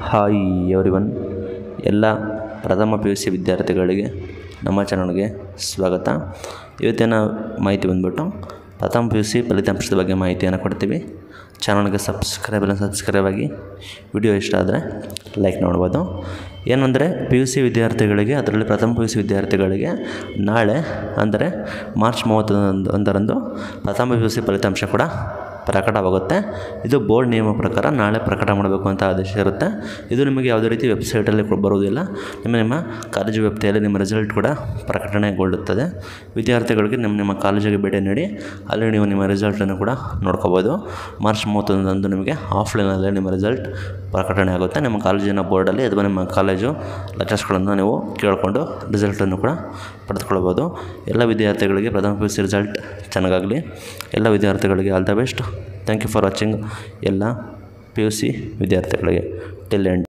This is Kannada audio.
ಹಾಯ್ ಎವ್ರಿವನ್ ಎಲ್ಲ ಪ್ರಥಮ ಪಿ ಯು ಸಿ ವಿದ್ಯಾರ್ಥಿಗಳಿಗೆ ನಮ್ಮ ಚಾನಲ್ಗೆ ಸ್ವಾಗತ ಇವತ್ತಿನ ಮಾಹಿತಿ ಬಂದ್ಬಿಟ್ಟು ಪ್ರಥಮ ಪಿ ಯು ಸಿ ಫಲಿತಾಂಶದ ಬಗ್ಗೆ ಮಾಹಿತಿಯನ್ನು ಕೊಡ್ತೀವಿ ಚಾನಲ್ಗೆ ಸಬ್ಸ್ಕ್ರೈಬ್ ಇಲ್ಲ ಸಬ್ಸ್ಕ್ರೈಬ್ ಆಗಿ ವಿಡಿಯೋ ಇಷ್ಟ ಆದರೆ ಲೈಕ್ ನೋಡ್ಬೋದು ಏನಂದರೆ ಪಿ ಯು ಸಿ ವಿದ್ಯಾರ್ಥಿಗಳಿಗೆ ಅದರಲ್ಲಿ ಪ್ರಥಮ ಪಿ ಯು ಸಿ ವಿದ್ಯಾರ್ಥಿಗಳಿಗೆ ನಾಳೆ ಅಂದರೆ ಮಾರ್ಚ್ ಮೂವತ್ತೊಂದು ಒಂದರಂದು ಪ್ರಥಮ ಪಿ ಯು ಸಿ ಫಲಿತಾಂಶ ಕೂಡ ಪ್ರಕಟವಾಗುತ್ತೆ ಇದು ಬೋರ್ಡ್ ನಿಯಮ ಪ್ರಕಾರ ನಾಳೆ ಪ್ರಕಟ ಮಾಡಬೇಕು ಅಂತ ಆದೇಶ ಇರುತ್ತೆ ಇದು ನಿಮಗೆ ಯಾವುದೇ ರೀತಿ ವೆಬ್ಸೈಟಲ್ಲಿ ಕೂಡ ಬರುವುದಿಲ್ಲ ನಿಮ್ಮ ನಿಮ್ಮ ಕಾಲೇಜು ವ್ಯಾಪ್ತಿಯಲ್ಲಿ ನಿಮ್ಮ ರಿಸಲ್ಟ್ ಕೂಡ ಪ್ರಕಟಣೆಗೊಳ್ಳುತ್ತದೆ ವಿದ್ಯಾರ್ಥಿಗಳಿಗೆ ನಿಮ್ಮ ನಿಮ್ಮ ಕಾಲೇಜಿಗೆ ಭೇಟಿ ನೀಡಿ ಅಲ್ಲಿ ನೀವು ನಿಮ್ಮ ರಿಸಲ್ಟನ್ನು ಕೂಡ ನೋಡ್ಕೋಬೋದು ಮಾರ್ಚ್ ಮೂವತ್ತೊಂದರಂದು ನಿಮಗೆ ಆಫ್ಲೈನಲ್ಲೇ ನಿಮ್ಮ ರಿಸಲ್ಟ್ ಪ್ರಕಟಣೆ ಆಗುತ್ತೆ ನಿಮ್ಮ ಕಾಲೇಜಿನ ಬೋರ್ಡಲ್ಲಿ ಅಥವಾ ನಿಮ್ಮ ಕಾಲೇಜು ಲೆಕ್ಚರ್ಸ್ಗಳನ್ನು ನೀವು ಕೇಳಿಕೊಂಡು ರಿಸಲ್ಟನ್ನು ಕೂಡ ಪಡೆದುಕೊಳ್ಬೋದು ಎಲ್ಲ ವಿದ್ಯಾರ್ಥಿಗಳಿಗೆ ಪ್ರಥಮ ಪಿ ಯು ಸಿ ರಿಸಲ್ಟ್ ಚೆನ್ನಾಗಾಗಲಿ ಎಲ್ಲ ವಿದ್ಯಾರ್ಥಿಗಳಿಗೆ all the best thank you for watching ಎಲ್ಲ ಪಿ ಯು ಸಿ ವಿದ್ಯಾರ್ಥಿಗಳಿಗೆ ಟಿಲ್ ಎಂಡ್